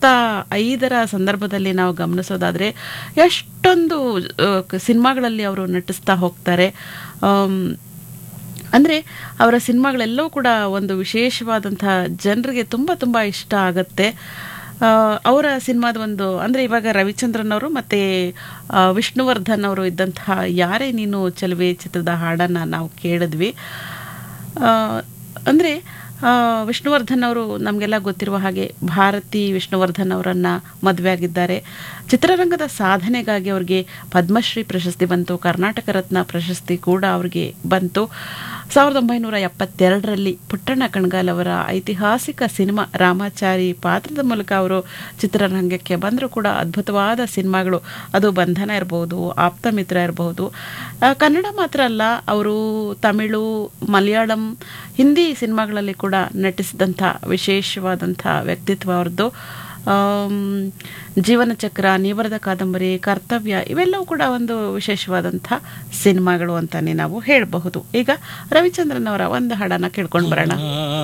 ಸಾವಿರದ ಐದರ ಸಂದರ್ಭದಲ್ಲಿ ನಾವು ಗಮನಿಸೋದಾದ್ರೆ ಎಷ್ಟೊಂದು ಆ, ಕ- ಸಿನಿಮಾಗಳಲ್ಲಿ ಅವರು ನಟಿಸ್ತಾ ಹೋಗ್ತಾರೆ ಆಮ್, ಅಂದರೆ ಅವರ ಸಿನಿಮಾಗಳೆಲ್ಲವೂ ಕೂಡ ಒಂದು ವಿಶೇಷವಾದಂತಹ ಜನರಿಗೆ ತುಂಬ ತುಂಬ ಇಷ್ಟ ಆಗುತ್ತೆ ಆ, ಅವರ ಸಿನಿಮಾದ ಒಂದು ಅಂದರೆ ಇವಾಗ ರವಿಚಂದ್ರನ್ ಅವರು ಮತ್ತು ಆ, ವಿಷ್ಣುವರ್ಧನ್ ಅವರು ಇದ್ದಂತಹ ಯಾರೇ ನೀನು ಚೆಲುವೆ ಚಿತ್ರದ ಹಾಡನ್ನು ನಾವು ಕೇಳಿದ್ವಿ ಅಂದರೆ ವಿಷ್ಣುವರ್ಧನ್ ಅವರು ನಮಗೆಲ್ಲ ಗೊತ್ತಿರುವ ಹಾಗೆ ಭಾರತಿ ವಿಷ್ಣುವರ್ಧನ್ ಅವರನ್ನು ಮದುವೆ ಆಗಿದ್ದಾರೆ ಚಿತ್ರರಂಗದ ಸಾಧನೆಗಾಗಿ ಅವರಿಗೆ ಪದ್ಮಶ್ರೀ ಪ್ರಶಸ್ತಿ ಬಂತು ಕರ್ನಾಟಕ ರತ್ನ ಪ್ರಶಸ್ತಿ ಕೂಡ ಅವರಿಗೆ ಬಂತು ಸಾವಿರದ ಒಂಬೈನೂರ ಎಪ್ಪತ್ತೆರಡರಲ್ಲಿ ಪುಟ್ಟಣ್ಣ ಕಣ್ಗಾಲ್ ಅವರ ಐತಿಹಾಸಿಕ ಸಿನಿಮಾ ರಾಮಾಚಾರಿ ಪಾತ್ರದ ಮೂಲಕ ಅವರು ಚಿತ್ರರಂಗಕ್ಕೆ ಬಂದರೂ ಕೂಡ ಅದ್ಭುತವಾದ ಸಿನಿಮಾಗಳು ಅದು ಬಂಧನ ಇರಬಹುದು ಆಪ್ತ ಮಿತ್ರ ಇರಬಹುದು ಆ, ಕನ್ನಡ ಮಾತ್ರ ಅಲ್ಲ ಅವರು ತಮಿಳು ಮಲಯಾಳಂ ಹಿಂದಿ ಸಿನಿಮಾಗಳಲ್ಲಿ ಕೂಡ ನಟಿಸಿದಂಥ ವಿಶೇಷವಾದಂಥ ವ್ಯಕ್ತಿತ್ವ ಅವ್ರದ್ದು ಆಮ್, ಜೀವನ ಚಕ್ರ ನೀವರದ ಕಾದಂಬರಿ ಕರ್ತವ್ಯ ಇವೆಲ್ಲವೂ ಕೂಡ ಒಂದು ವಿಶೇಷವಾದಂಥ ಸಿನಿಮಾಗಳು ಅಂತಾನೆ ನಾವು ಹೇಳಬಹುದು ಈಗ ರವಿಚಂದ್ರನ್ ಅವರ ಒಂದು ಹಾಡನ್ನ ಕೇಳ್ಕೊಂಡು ಬರೋಣ